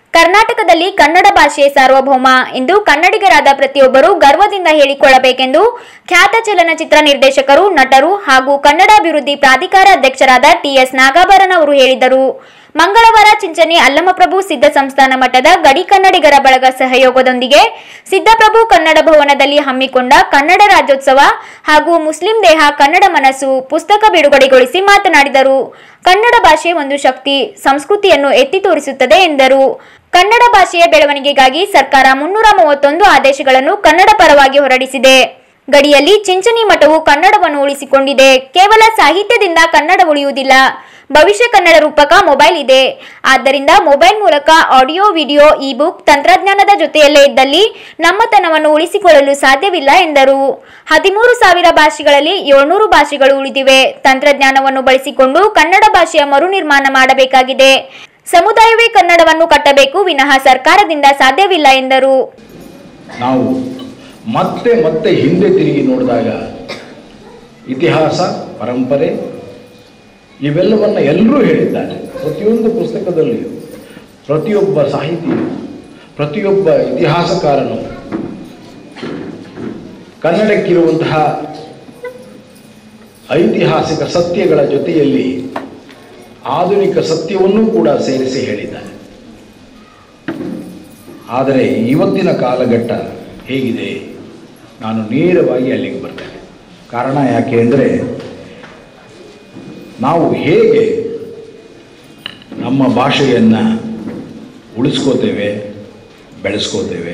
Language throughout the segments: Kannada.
ಕರ್ನಾಟಕದಲ್ಲಿ ಕನ್ನಡ ಭಾಷೆ ಸಾರ್ವಭೌಮ ಎಂದು ಕನ್ನಡಿಗರಾದ ಪ್ರತಿಯೊಬ್ಬರು ಗರ್ವದಿಂದ ಹೇಳಿಕೊಳ್ಳಬೇಕೆಂದು ಖ್ಯಾತ ಚಲನಚಿತ್ರ ನಿರ್ದೇಶಕರು ನಟರು ಹಾಗೂ ಕನ್ನಡಾಭಿವೃದ್ಧಿ ಪ್ರಾಧಿಕಾರ ಅಧ್ಯಕ್ಷರಾದ ಟಿಎಸ್ ನಾಗಾಭರಣ ಅವರು ಹೇಳಿದರು ಮಂಗಳವಾರ ಚಿಂಚಣಿ ಅಲ್ಲಮಪ್ರಭು ಸಿದ್ಧ ಸಂಸ್ಥಾನ ಮಠದ ಗಡಿ ಕನ್ನಡಿಗರ ಬಳಗ ಸಹಯೋಗದೊಂದಿಗೆ ಸಿದ್ದಪ್ರಭು ಕನ್ನಡ ಭವನದಲ್ಲಿ ಹಮ್ಮಿಕೊಂಡ ಕನ್ನಡ ರಾಜ್ಯೋತ್ಸವ ಹಾಗೂ ಮುಸ್ಲಿಂ ದೇಹ ಕನ್ನಡ ಮನಸ್ಸು ಪುಸ್ತಕ ಬಿಡುಗಡೆಗೊಳಿಸಿ ಮಾತನಾಡಿದರು ಕನ್ನಡ ಭಾಷೆ ಒಂದು ಶಕ್ತಿ ಸಂಸ್ಕೃತಿಯನ್ನು ಎತ್ತಿ ತೋರಿಸುತ್ತದೆ ಎಂದರು ಕನ್ನಡ ಭಾಷೆಯ ಬೆಳವಣಿಗೆಗಾಗಿ ಸರ್ಕಾರ ಮುನ್ನೂರ ಮೂವತ್ತೊಂದು ಆದೇಶಗಳನ್ನು ಕನ್ನಡ ಪರವಾಗಿ ಹೊರಡಿಸಿದೆ ಗಡಿಯಲ್ಲಿ ಚಿಂಚಣಿ ಮಠವು ಕನ್ನಡವನ್ನು ಉಳಿಸಿಕೊಂಡಿದೆ ಕೇವಲ ಸಾಹಿತ್ಯದಿಂದ ಕನ್ನಡ ಉಳಿಯುವುದಿಲ್ಲ ಭವಿಷ್ಯ ಕನ್ನಡ ರೂಪಕ ಮೊಬೈಲ್ ಇದೆ ಆದ್ದರಿಂದ ಮೊಬೈಲ್ ಮೂಲಕ ಆಡಿಯೋ ವಿಡಿಯೋ ಇ ಬುಕ್ ತಂತ್ರಜ್ಞಾನದ ಜೊತೆಯಲ್ಲೇ ಇದ್ದಲ್ಲಿ ನಮ್ಮತನವನ್ನು ಉಳಿಸಿಕೊಳ್ಳಲು ಸಾಧ್ಯವಿಲ್ಲ ಎಂದರು ಹದಿಮೂರು ಸಾವಿರ ಭಾಷೆಗಳಲ್ಲಿ ಏಳ್ನೂರು ಭಾಷೆಗಳು ಉಳಿದಿವೆ ತಂತ್ರಜ್ಞಾನವನ್ನು ಬಳಸಿಕೊಂಡು ಕನ್ನಡ ಭಾಷೆಯ ಮರುನಿರ್ಮಾಣ ಮಾಡಬೇಕಾಗಿದೆ ಸಮುದಾಯವೇ ಕನ್ನಡವನ್ನು ಕಟ್ಟಬೇಕು ವಿನಃ ಸರ್ಕಾರದಿಂದ ಸಾಧ್ಯವಿಲ್ಲ ಎಂದರು ನಾವು ಮತ್ತೆ ಮತ್ತೆ ಹಿಂದೆ ತಿರುಗಿ ನೋಡಿದಾಗ ಇತಿಹಾಸ ಪರಂಪರೆ ಇವೆಲ್ಲವನ್ನು ಎಲ್ಲರೂ ಹೇಳಿದ್ದಾರೆ ಪ್ರತಿಯೊಂದು ಪುಸ್ತಕದಲ್ಲಿಯೂ ಪ್ರತಿಯೊಬ್ಬ ಸಾಹಿತಿಯು ಪ್ರತಿಯೊಬ್ಬ ಇತಿಹಾಸಕಾರನು ಕನ್ನಡಕ್ಕಿರುವಂತಹ ಐತಿಹಾಸಿಕ ಸತ್ಯಗಳ ಜೊತೆಯಲ್ಲಿ ಆಧುನಿಕ ಸತ್ಯವನ್ನೂ ಕೂಡ ಸೇರಿಸಿ ಹೇಳಿದ್ದಾರೆ ಆದರೆ ಇವತ್ತಿನ ಕಾಲಘಟ್ಟ ಹೇಗಿದೆ ನಾನು ನೇರವಾಗಿ ಅಲ್ಲಿಗೆ ಬರ್ತೇನೆ ಕಾರಣ ಯಾಕೆ ಅಂದರೆ ನಾವು ಹೇಗೆ ನಮ್ಮ ಭಾಷೆಯನ್ನು ಉಳಿಸ್ಕೋತೇವೆ ಬೆಳೆಸ್ಕೋತೇವೆ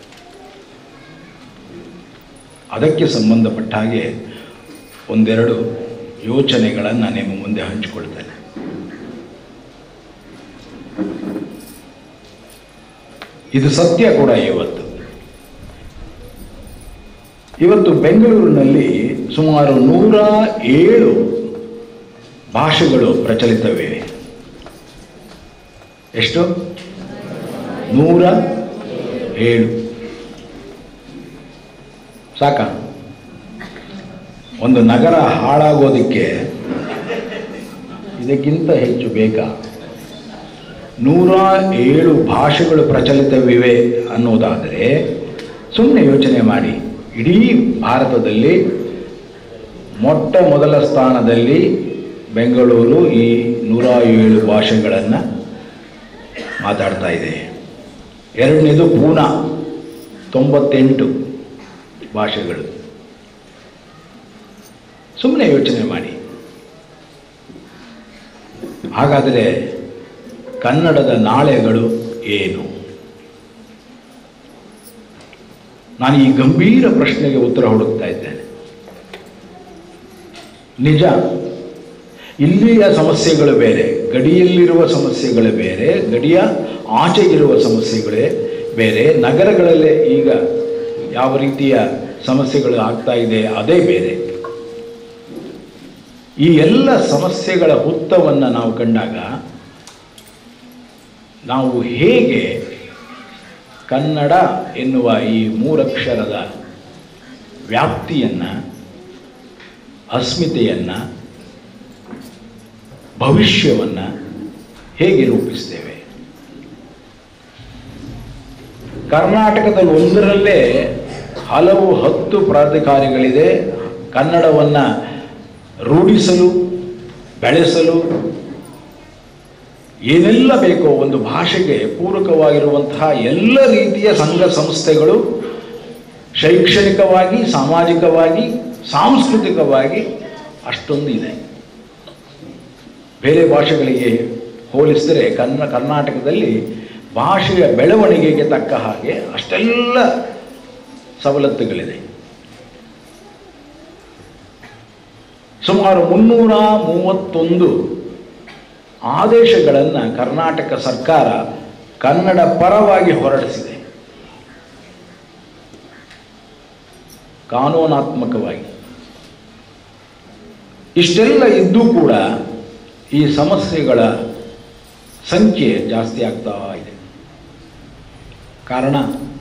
ಅದಕ್ಕೆ ಸಂಬಂಧಪಟ್ಟ ಹಾಗೆ ಒಂದೆರಡು ಯೋಚನೆಗಳನ್ನು ನಿಮ್ಮ ಮುಂದೆ ಹಂಚಿಕೊಳ್ತೇನೆ ಇದು ಸತ್ಯ ಕೂಡ ಇವತ್ತು ಇವತ್ತು ಬೆಂಗಳೂರಿನಲ್ಲಿ ಸುಮಾರು ನೂರ ಏಳು ಭಾಷೆಗಳು ಪ್ರಚಲಿತವಿವೆ ಎಷ್ಟು ನೂರ ಏಳು ಸಾಕ ಒಂದು ನಗರ ಹಾಳಾಗೋದಕ್ಕೆ ಇದಕ್ಕಿಂತ ಹೆಚ್ಚು ಬೇಕಾ ನೂರ ಏಳು ಭಾಷೆಗಳು ಪ್ರಚಲಿತವಿವೆ ಅನ್ನೋದಾದರೆ ಸುಮ್ಮನೆ ಯೋಚನೆ ಮಾಡಿ ಇಡೀ ಭಾರತದಲ್ಲಿ ಮೊಟ್ಟ ಮೊದಲ ಸ್ಥಾನದಲ್ಲಿ ಬೆಂಗಳೂರು ಈ ನೂರ ಏಳು ಭಾಷೆಗಳನ್ನು ಮಾತಾಡ್ತಾ ಇದೆ ಎರಡನೇದು ಪೂನಾ ತೊಂಬತ್ತೆಂಟು ಭಾಷೆಗಳು ಸುಮ್ಮನೆ ಯೋಚನೆ ಮಾಡಿ ಹಾಗಾದರೆ ಕನ್ನಡದ ನಾಳೆಗಳು ಏನು ನಾನು ಈ ಗಂಭೀರ ಪ್ರಶ್ನೆಗೆ ಉತ್ತರ ಹುಡುಕ್ತಾ ಇದ್ದೇನೆ ನಿಜ ಇಲ್ಲಿಯ ಸಮಸ್ಯೆಗಳು ಬೇರೆ ಗಡಿಯಲ್ಲಿರುವ ಸಮಸ್ಯೆಗಳು ಬೇರೆ ಗಡಿಯ ಆಚೆಗಿರುವ ಸಮಸ್ಯೆಗಳೇ ಬೇರೆ ನಗರಗಳಲ್ಲೇ ಈಗ ಯಾವ ರೀತಿಯ ಸಮಸ್ಯೆಗಳು ಆಗ್ತಾ ಇದೆ ಅದೇ ಬೇರೆ ಈ ಎಲ್ಲ ಸಮಸ್ಯೆಗಳ ಹುತ್ತವನ್ನು ನಾವು ಕಂಡಾಗ ನಾವು ಹೇಗೆ ಕನ್ನಡ ಎನ್ನುವ ಈ ಮೂರಕ್ಷರದ ವ್ಯಾಪ್ತಿಯನ್ನು ಅಸ್ಮಿತೆಯನ್ನು ಭವಿಷ್ಯವನ್ನು ಹೇಗೆ ರೂಪಿಸ್ತೇವೆ ಕರ್ನಾಟಕದಲ್ಲಿ ಒಂದರಲ್ಲೇ ಹಲವು ಹತ್ತು ಪ್ರಾಧಿಕಾರಿಗಳಿದೆ ಕನ್ನಡವನ್ನು ರೂಢಿಸಲು ಬೆಳೆಸಲು ಏನೆಲ್ಲ ಬೇಕೋ ಒಂದು ಭಾಷೆಗೆ ಪೂರಕವಾಗಿರುವಂತಹ ಎಲ್ಲ ರೀತಿಯ ಸಂಘ ಸಂಸ್ಥೆಗಳು ಶೈಕ್ಷಣಿಕವಾಗಿ ಸಾಮಾಜಿಕವಾಗಿ ಸಾಂಸ್ಕೃತಿಕವಾಗಿ ಅಷ್ಟೊಂದು ಇದೆ ಬೇರೆ ಭಾಷೆಗಳಿಗೆ ಹೋಲಿಸಿದರೆ ಕನ್ನ ಕರ್ನಾಟಕದಲ್ಲಿ ಭಾಷೆಯ ಬೆಳವಣಿಗೆಗೆ ತಕ್ಕ ಹಾಗೆ ಅಷ್ಟೆಲ್ಲ ಸವಲತ್ತುಗಳಿದೆ ಸುಮಾರು ಮುನ್ನೂರ ಮೂವತ್ತೊಂದು ಆದೇಶಗಳನ್ನು ಕರ್ನಾಟಕ ಸರ್ಕಾರ ಕನ್ನಡ ಪರವಾಗಿ ಹೊರಡಿಸಿದೆ ಕಾನೂನಾತ್ಮಕವಾಗಿ ಇಷ್ಟೆಲ್ಲ ಇದ್ದೂ ಕೂಡ ಈ ಸಮಸ್ಯೆಗಳ ಸಂಖ್ಯೆ ಜಾಸ್ತಿ ಆಗ್ತಾ ಇದೆ ಕಾರಣ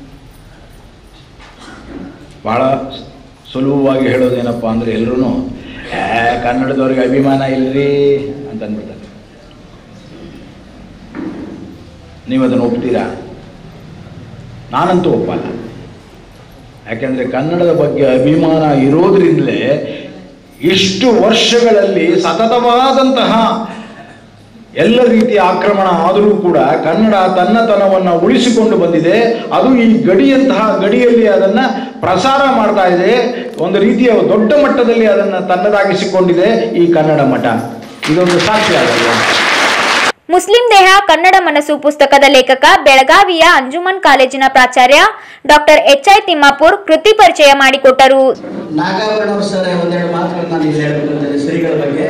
ಭಾಳ ಸುಲಭವಾಗಿ ಹೇಳೋದೇನಪ್ಪ ಅಂದರೆ ಎಲ್ಲರೂ ಕನ್ನಡದವ್ರಿಗೆ ಅಭಿಮಾನ ಇಲ್ರಿ ಅಂತ ಅಂದ್ಬಿಡ್ತಾರೆ ನೀವು ಅದನ್ನು ಒಪ್ತೀರಾ ನಾನಂತೂ ಒಪ್ಪಲ್ಲ ಯಾಕೆಂದರೆ ಕನ್ನಡದ ಬಗ್ಗೆ ಅಭಿಮಾನ ಇರೋದ್ರಿಂದಲೇ ಇಷ್ಟು ವರ್ಷಗಳಲ್ಲಿ ಸತತವಾದಂತಹ ಎಲ್ಲ ರೀತಿಯ ಆಕ್ರಮಣ ಆದರೂ ಕೂಡ ಕನ್ನಡ ತನ್ನತನವನ್ನು ಉಳಿಸಿಕೊಂಡು ಬಂದಿದೆ ಅದು ಈ ಗಡಿಯಂತಹ ಗಡಿಯಲ್ಲಿ ಅದನ್ನು ಪ್ರಸಾರ ಮಾಡ್ತಾ ಇದೆ ಒಂದು ರೀತಿಯ ದೊಡ್ಡ ಮಟ್ಟದಲ್ಲಿ ಅದನ್ನು ತನ್ನದಾಗಿಸಿಕೊಂಡಿದೆ ಈ ಕನ್ನಡ ಮಠ ಇದೊಂದು ಸಾಕ್ಷಿ ಆಗಲ್ಲ ಮುಸ್ಲಿಂ ದೇಹ ಕನ್ನಡ ಮನಸ್ಸು ಪುಸ್ತಕದ ಲೇಖಕ ಬೆಳಗಾವಿಯ ಅಂಜುಮನ್ ಕಾಲೇಜಿನ ಪ್ರಾಚಾರ್ಯ ಡಾಕ್ಟರ್ ಎಚ್ ಐ ತಿಮ್ಮಾಪುರ್ ಕೃತಿ ಪರಿಚಯ ಮಾಡಿಕೊಟ್ಟರು ನಾಗಾಭರಣ ಸರ್ ಒಂದೆರಡು ಮಾತುಗಳನ್ನು ನಾನು ಇಲ್ಲಿ ಹೇಳ್ಬೇಕಂತೇನೆ ಶ್ರೀಗಳ ಬಗ್ಗೆ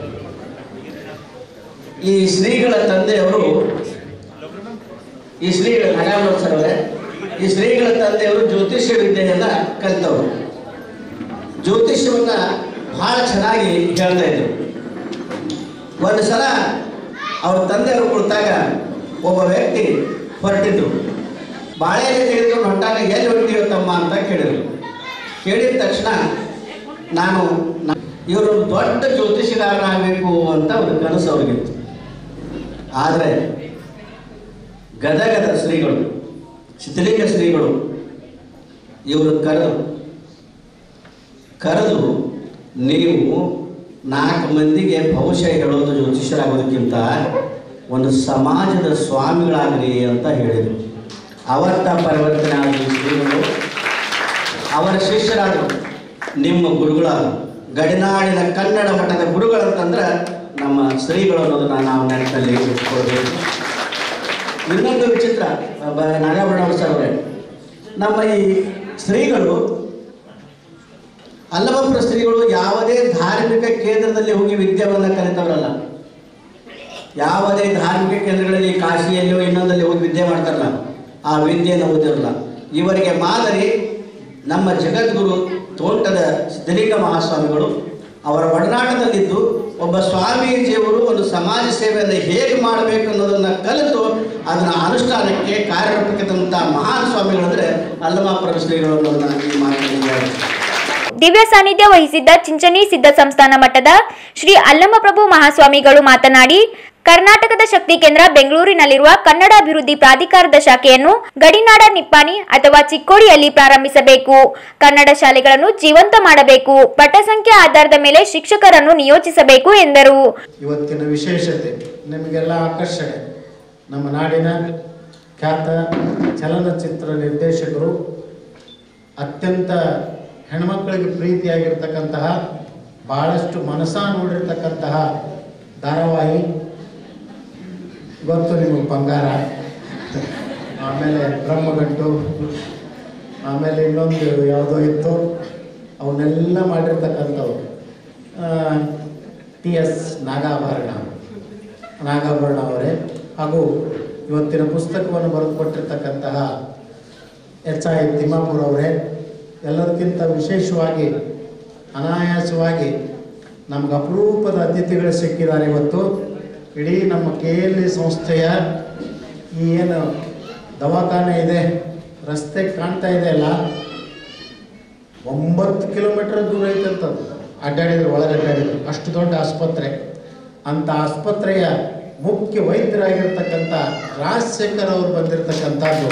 ಈ ಶ್ರೀಗಳ ತಂದೆಯವರು ಈ ಶ್ರೀಗಳ ನಾಗಾಭರಣ ಸರ್ ಅವರೇ ಈ ಶ್ರೀಗಳ ತಂದೆಯವರು ಜ್ಯೋತಿಷ್ಯ ವಿದ್ಯೆಯನ್ನ ಕಲಿತವರು ಜ್ಯೋತಿಷ್ಯವನ್ನ ಬಹಳ ಚೆನ್ನಾಗಿ ಹೇಳ್ತಾ ಇದ್ರು ಒಂದು ಸಲ ಅವ್ರ ತಂದೆಯವರು ಕುಳಿತಾಗ ಒಬ್ಬ ವ್ಯಕ್ತಿ ಹೊರಟಿದ್ರು ಬಾಳೆಲೆ ತೆಗೆದುಕೊಂಡು ಹೊಂಟಾಗ ಎಲ್ಲಿ ಹೊರಟಿಯೋ ತಮ್ಮ ಅಂತ ಕೇಳಿದ್ರು ಕೇಳಿದ ತಕ್ಷಣ ನಾನು ನ- ಇವರು ದೊಡ್ಡ ಜ್ಯೋತಿಷಿಗಾರನಾಗಬೇಕು ಅಂತ ಒಂದು ಕನಸು ಅವ್ರಿಗಿತ್ತು ಆದರೆ ಗದಗದ ಶ್ರೀಗಳು ಶಿಥಿಲಿಂಗ ಶ್ರೀಗಳು ಇವರು ಕರೆದು ಕರೆದು ನೀವು ನಾಲ್ಕು ಮಂದಿಗೆ ಭವಿಷ್ಯ ಹೇಳೋದು ಜ್ಯೋತಿಷ್ಯರಾಗೋದಕ್ಕಿಂತ ಒಂದು ಸಮಾಜದ ಸ್ವಾಮಿಗಳಾಗ್ರಿ ಅಂತ ಹೇಳಿದರು ಅವತ್ತ ಪರಿವರ್ತನೆ ಆದ ಈ ಶ್ರೀಗಳು ಅವರ ಶಿಷ್ಯರಾದರು ನಿಮ್ಮ ಗುರುಗಳಾದರು ಗಡಿನಾಡಿನ ಕನ್ನಡ ಮಠದ ಗುರುಗಳಂತಂದ್ರೆ ನಮ್ಮ ಶ್ರೀಗಳು ಅನ್ನೋದನ್ನ ನಾವು ನೆನಪಲ್ಲಿ ಇಟ್ಕೊಳ್ಬೇಕು ಇನ್ನೊಂದು ವಿಚಿತ್ರ ಬ- ನಾಗಾಭರಣ ಸರ್ ಅವರೇ ನಮ್ಮ ಈ ಶ್ರೀಗಳು ಅಲ್ಲಮಪುರ ಶ್ರೀಗಳು ಯಾವುದೇ ಧಾರ್ಮಿಕ ಕೇಂದ್ರದಲ್ಲಿ ಹೋಗಿ ವಿದ್ಯೆಯನ್ನು ಕಲಿತವರಲ್ಲ ಯಾವುದೇ ಧಾರ್ಮಿಕ ಕೇಂದ್ರಗಳಲ್ಲಿ ಕಾಶಿಯಲ್ಲಿಯೋ ಇನ್ನೊಂದಲ್ಲಿ ಹೋಗಿ ವಿದ್ಯೆ ಮಾಡ್ತಾರಲ್ಲ ಆ ವಿದ್ಯೆಯನ್ನು ಓದಿರಲ್ಲ ಇವರಿಗೆ ಮಾದರಿ ನಮ್ಮ ಜಗದ್ಗುರು ತೋಟದ ಸಿದ್ಧಲಿಂಗ ಮಹಾಸ್ವಾಮಿಗಳು ಅವರ ಒಡನಾಟದಲ್ಲಿದ್ದು ಒಬ್ಬ ಸ್ವಾಮೀಜಿಯವರು ಒಂದು ಸಮಾಜ ಸೇವೆಯನ್ನು ಹೇಗೆ ಮಾಡಬೇಕು ಅನ್ನೋದನ್ನು ಕಲಿತು ಅದನ್ನು ಅನುಷ್ಠಾನಕ್ಕೆ ಕಾರ್ಯರೂಪಕ್ಕೆ ತಂದಂಥ ಮಹಾನ್ ಸ್ವಾಮಿಗಳಂದರೆ ಅಲ್ಲಮಾಪುರ ಶ್ರೀಗಳು ಅನ್ನೋದನ್ನ ಈ ಮಾತನಾಡಿದ್ದಾರೆ ದಿವ್ಯ ಸಾನ್ನಿಧ್ಯ ವಹಿಸಿದ್ದ ಚಿಂಚಣಿ ಸಿದ್ಧ ಸಂಸ್ಥಾನ ಮಠದ ಶ್ರೀ ಅಲ್ಲಮಪ್ರಭು ಮಹಾಸ್ವಾಮಿಗಳು ಮಾತನಾಡಿ ಕರ್ನಾಟಕದ ಶಕ್ತಿ ಕೇಂದ್ರ ಬೆಂಗಳೂರಿನಲ್ಲಿರುವ ಕನ್ನಡ ಅಭಿವೃದ್ಧಿ ಪ್ರಾಧಿಕಾರದ ಶಾಖೆಯನ್ನು ಗಡಿನಾಡ ನಿಪ್ಪಾಣಿ ಅಥವಾ ಚಿಕ್ಕೋಡಿಯಲ್ಲಿ ಪ್ರಾರಂಭಿಸಬೇಕು ಕನ್ನಡ ಶಾಲೆಗಳನ್ನು ಜೀವಂತ ಮಾಡಬೇಕು ಪಟ ಸಂಖ್ಯೆ ಆಧಾರದ ಮೇಲೆ ಶಿಕ್ಷಕರನ್ನು ನಿಯೋಜಿಸಬೇಕು ಎಂದರು ಇವತ್ತಿನ ವಿಶೇಷತೆ ನಿಮಗೆಲ್ಲ ಆಕರ್ಷಣೆ ನಮ್ಮ ನಾಡಿನ ಖ್ಯಾತ ಚಲನಚಿತ್ರ ನಿರ್ದೇಶಕರು ಅತ್ಯಂತ ಹೆಣ್ಮಕ್ಕಳಿಗೆ ಪ್ರೀತಿಯಾಗಿರ್ತಕ್ಕಂತಹ ಭಾಳಷ್ಟು ಮನಸ ನೋಡಿರ್ತಕ್ಕಂತಹ ಧಾರಾವಾಹಿ ಗೊತ್ತು ನಿಮಗೆ ಬಂಗಾರ ಆಮೇಲೆ ಬ್ರಹ್ಮಗಂಟು ಆಮೇಲೆ ಇನ್ನೊಂದು ಯಾವುದೋ ಇತ್ತು ಅವನ್ನೆಲ್ಲ ಮಾಡಿರ್ತಕ್ಕಂಥವ್ರು ಟಿ ಎಸ್ ನಾಗಾಭರಣ ನಾಗಾಭರಣ ಅವರೇ ಹಾಗೂ ಇವತ್ತಿನ ಪುಸ್ತಕವನ್ನು ಬರೆದುಕೊಟ್ಟಿರ್ತಕ್ಕಂತಹ ಎಚ್ ಐ ತಿಮ್ಮಾಪುರ ಅವರೇ ಎಲ್ಲದಕ್ಕಿಂತ ವಿಶೇಷವಾಗಿ ಅನಾಯಾಸವಾಗಿ ನಮ್ಗೆ ಅಪರೂಪದ ಅತಿಥಿಗಳು ಸಿಕ್ಕಿದ್ದಾರೆ ಇವತ್ತು ಇಡೀ ನಮ್ಮ ಕೆ ಎಲ್ ಇ ಸಂಸ್ಥೆಯ ಈ ಏನು ದವಾಖಾನೆ ಇದೆ ರಸ್ತೆ ಕಾಣ್ತಾ ಇದೆ ಅಲ್ಲ ಒಂಬತ್ತು ಕಿಲೋಮೀಟರ್ ದೂರ ಐತಂತದ್ದು ಅಡ್ಡಾಡಿದ್ರು ಒಳಗೆ ಅಡ್ಡಾಡಿದ್ರು ಅಷ್ಟು ದೊಡ್ಡ ಆಸ್ಪತ್ರೆ ಅಂತ ಆಸ್ಪತ್ರೆಯ ಮುಖ್ಯ ವೈದ್ಯರಾಗಿರ್ತಕ್ಕಂಥ ರಾಜಶೇಖರ್ ಅವರು ಬಂದಿರತಕ್ಕಂಥದ್ದು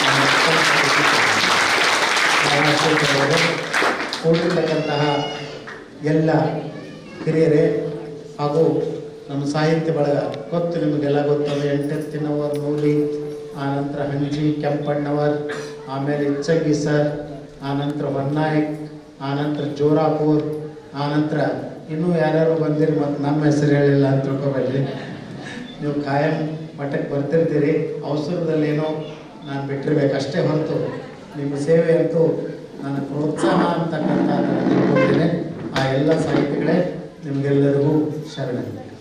ರಾಜಶೇಖರ್ ಅವರು ಕೂಡಿರ್ತಕ್ಕಂತಹ ಎಲ್ಲ ಹಿರಿಯರೇ ಹಾಗೂ ನಮ್ಮ ಸಾಹಿತ್ಯ ಬಳಗ ಗೊತ್ತು ನಿಮಗೆಲ್ಲ ಗೊತ್ತದು ಎಂಟೆತ್ತಿನವರ್ ನೂಲಿ ಆನಂತರ ಹಂಜಿ ಕೆಂಪಣ್ಣವರ್ ಆಮೇಲೆ ಇಚ್ಚಗಿ ಸರ್ ಆನಂತರ ಹೊನ್ನಾಯಕ್ ಆನಂತರ ಜೋರಾಪುರ್ ಆನಂತರ ಇನ್ನೂ ಯಾರ್ಯಾರು ಬಂದಿರಿ ಮತ್ತು ನಮ್ಮ ಹೆಸರು ಹೇಳಿಲ್ಲ ಅಂತ ತಿಳ್ಕೊಬೇಡ್ರಿ ನೀವು ಕಾಯಂ ಮಠಕ್ಕೆ ಬರ್ತಿರ್ತೀರಿ ಅವಸರದಲ್ಲೇನೋ ನಾನು ಬಿಟ್ಟಿರ್ಬೇಕಷ್ಟೇ ಹೊರತು ನಿಮ್ಮ ಸೇವೆ ಅಂತೂ ನನ್ನ ಪ್ರೋತ್ಸಾಹ ಅಂತಕ್ಕಂಥ ನಾನು ತಿಳ್ಕೊಂಡಿದ್ದೇನೆ ಆ ಎಲ್ಲ ಸಾಹಿತಿಗಳೇ ನಿಮಗೆಲ್ಲರಿಗೂ ಶರಣ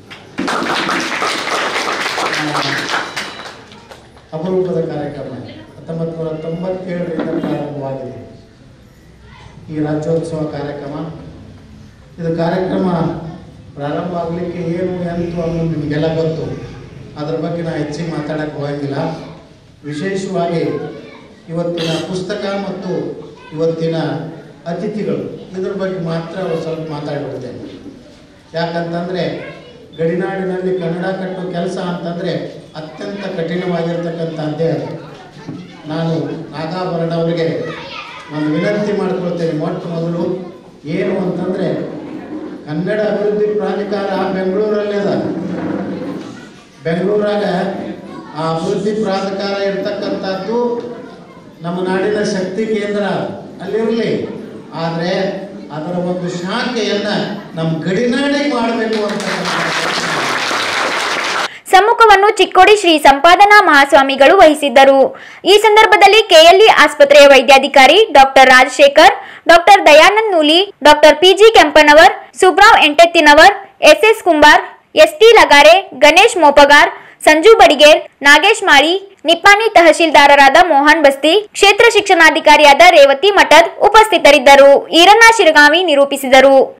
ಅಪರೂಪದ ಕಾರ್ಯಕ್ರಮ ಹತ್ತೊಂಬತ್ತು ನೂರ ತೊಂಬತ್ತೇಳರಿಂದ ಪ್ರಾರಂಭವಾಗಿದೆ ಈ ರಾಜ್ಯೋತ್ಸವ ಕಾರ್ಯಕ್ರಮ ಇದು ಕಾರ್ಯಕ್ರಮ ಪ್ರಾರಂಭ ಆಗಲಿಕ್ಕೆ ಏನು ಎಂತು ಅನ್ನೋದು ನಿಮಗೆಲ್ಲ ಗೊತ್ತು ಅದ್ರ ಬಗ್ಗೆ ನಾನು ಹೆಚ್ಚಿಗೆ ಮಾತಾಡಕ್ಕೆ ಹೋಗಂಗಿಲ್ಲ ವಿಶೇಷವಾಗಿ ಇವತ್ತಿನ ಪುಸ್ತಕ ಮತ್ತು ಇವತ್ತಿನ ಅತಿಥಿಗಳು ಇದ್ರ ಬಗ್ಗೆ ಮಾತ್ರ ಒಂದು ಸ್ವಲ್ಪ ಮಾತಾಡ್ಬಿಡ್ತೇನೆ ಯಾಕಂತಂದರೆ ಗಡಿನಾಡಿನಲ್ಲಿ ಕನ್ನಡ ಕಟ್ಟೋ ಕೆಲಸ ಅಂತಂದರೆ ಅತ್ಯಂತ ಕಠಿಣವಾಗಿರ್ತಕ್ಕಂಥ ಅಧ್ಯಾಯ ನಾನು ನಾಗಾಭರಣ ಅವರಿಗೆ ಒಂದು ವಿನಂತಿ ಮಾಡ್ಕೊಳ್ತೇನೆ ಮೊಟ್ಟ ಮೊದಲು ಏನು ಅಂತಂದರೆ ಕನ್ನಡ ಅಭಿವೃದ್ಧಿ ಪ್ರಾಧಿಕಾರ ಬೆಂಗಳೂರಲ್ಲೇ ಅದ ಬೆಂಗಳೂರಾಗ ಆ ಅಭಿವೃದ್ಧಿ ಪ್ರಾಧಿಕಾರ ಇರ್ತಕ್ಕಂಥದ್ದು ನಮ್ಮ ನಾಡಿನ ಶಕ್ತಿ ಕೇಂದ್ರ ಅಲ್ಲಿರಲಿ ಆದರೆ ಅದರ ಒಂದು ಶಾಖೆಯನ್ನು ನಮ್ಮ ಗಡಿನಾಡಿಗೆ ಮಾಡಬೇಕು ಅಂತಕ್ಕಂಥ ಸಮ್ಮುಖವನ್ನು ಚಿಕ್ಕೋಡಿ ಶ್ರೀ ಸಂಪಾದನಾ ಮಹಾಸ್ವಾಮಿಗಳು ವಹಿಸಿದ್ದರು ಈ ಸಂದರ್ಭದಲ್ಲಿ ಕೆಎಲ್ಇ ಆಸ್ಪತ್ರೆಯ ವೈದ್ಯಾಧಿಕಾರಿ doctor Rajashekhar doctor Dayanand Nooli doctor PG Kempanavar Subrao Entettinavar SS Kumbar ST Lagare Ganesh Mopagar Sanju Badiger Nagesh Mali Nippani ತಹಶೀಲ್ದಾರರಾದ ಮೋಹನ್ ಬಸ್ತಿ ಕ್ಷೇತ್ರ ಶಿಕ್ಷಣಾಧಿಕಾರಿಯಾದ ರೇವತಿ ಮಠದ್ ಉಪಸ್ಥಿತರಿದ್ದರು ಈರಣ್ಣ ಶಿರಗಾವಿ ನಿರೂಪಿಸಿದರು